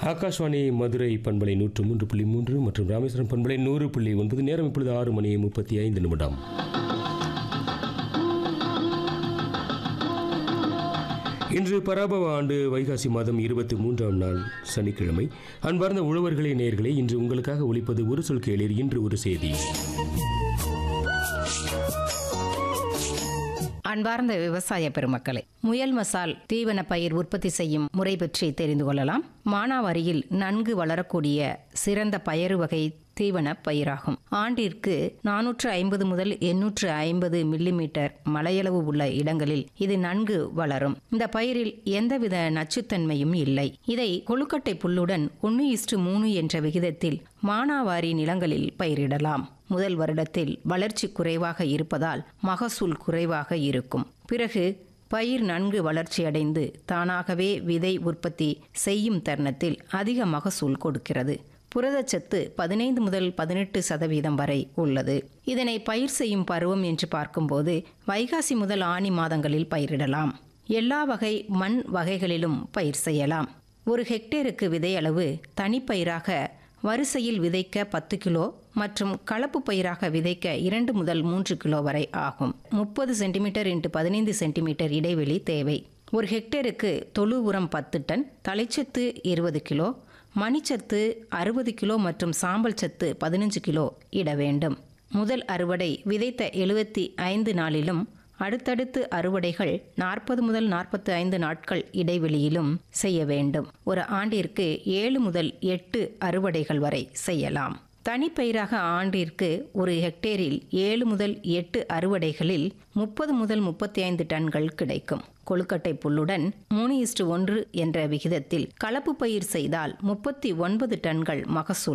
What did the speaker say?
ஆகாஷ்வாணி மதுரை பண்பலை நூற்று மூன்று புள்ளி மூன்று மற்றும் ராமேஸ்வரம் பண்பலை நூறு புள்ளி ஒன்பது நேரம் இப்பொழுது ஆறு மணி முப்பத்தி ஐந்து நிமிடம் இன்று பராபவ ஆண்டு வைகாசி மாதம் இருபத்தி மூன்றாம் நாள் சனிக்கிழமை அன்பார்ந்த உழவர்களே நேர்களே இன்று உங்களுக்காக ஒலிப்பது ஒரு சொல் கேளீர் இன்று ஒரு செய்தி அன்பார்ந்த விவசாய பெருமக்களே முயல் மசால் தீவன பயிர் உற்பத்தி செய்யும் முறை பற்றி தெரிந்து கொள்ளலாம் மானாவாரியில் நன்கு வளரக்கூடிய சிறந்த பயறு வகை தீவன பயிராகும் ஆண்டிற்கு நானூற்று ஐம்பது முதல் எண்ணூற்று ஐம்பது மில்லிமீட்டர் மழையளவு உள்ள இடங்களில் இது நன்கு வளரும் இந்த பயிரில் எந்தவித நச்சுத்தன்மையும் இல்லை இதை கொழுக்கட்டை புல்லுடன் ஒன்று இஸ்டு மூணு என்ற விகிதத்தில் மானாவாரி நிலங்களில் பயிரிடலாம் முதல் வருடத்தில் வளர்ச்சி குறைவாக இருப்பதால் மகசூல் குறைவாக இருக்கும் பிறகு பயிர் நன்கு வளர்ச்சியடைந்து தானாகவே விதை உற்பத்தி செய்யும் தருணத்தில் அதிக மகசூல் கொடுக்கிறது புரதச்சத்து பதினைந்து முதல் பதினெட்டு சதவீதம் வரை உள்ளது இதனை பயிர் செய்யும் பருவம் என்று பார்க்கும்போது வைகாசி முதல் ஆனி மாதங்களில் பயிரிடலாம் எல்லா வகை மண் வகைகளிலும் பயிர் செய்யலாம் ஒரு ஹெக்டேருக்கு விதை அளவு தனிப்பயிராக வரிசையில் விதைக்க பத்து கிலோ மற்றும் கலப்பு பயிராக விதைக்க இரண்டு முதல் மூன்று கிலோ வரை ஆகும் முப்பது சென்டிமீட்டர் இன்ட்டு பதினைந்து சென்டிமீட்டர் இடைவெளி தேவை ஒரு ஹெக்டேருக்கு தொழு உரம் பத்து டன் தலைச்சத்து இருபது கிலோ மணிச்சத்து அறுபது கிலோ மற்றும் சாம்பல் சத்து பதினஞ்சு கிலோ இட வேண்டும் முதல் அறுவடை விதைத்த எழுபத்தி ஐந்து நாளிலும் அடுத்தடுத்து அறுவடைகள் நாற்பது முதல் நாற்பத்தி ஐந்து நாட்கள் இடைவெளியிலும் செய்ய வேண்டும் ஒரு ஆண்டிற்கு ஏழு முதல் எட்டு அறுவடைகள் வரை செய்யலாம் தனிப்பயிராக ஆண்டிற்கு ஒரு ஹெக்டேரில் ஏழு முதல் எட்டு அறுவடைகளில் முப்பது முதல் முப்பத்தி ஐந்து டன்கள் கிடைக்கும் கொழுக்கட்டை புல்லுடன் மூணு இஸ்டு ஒன்று என்ற விகிதத்தில் கலப்பு பயிர் செய்தால் முப்பத்தி ஒன்பது டன்கள் மகசூல்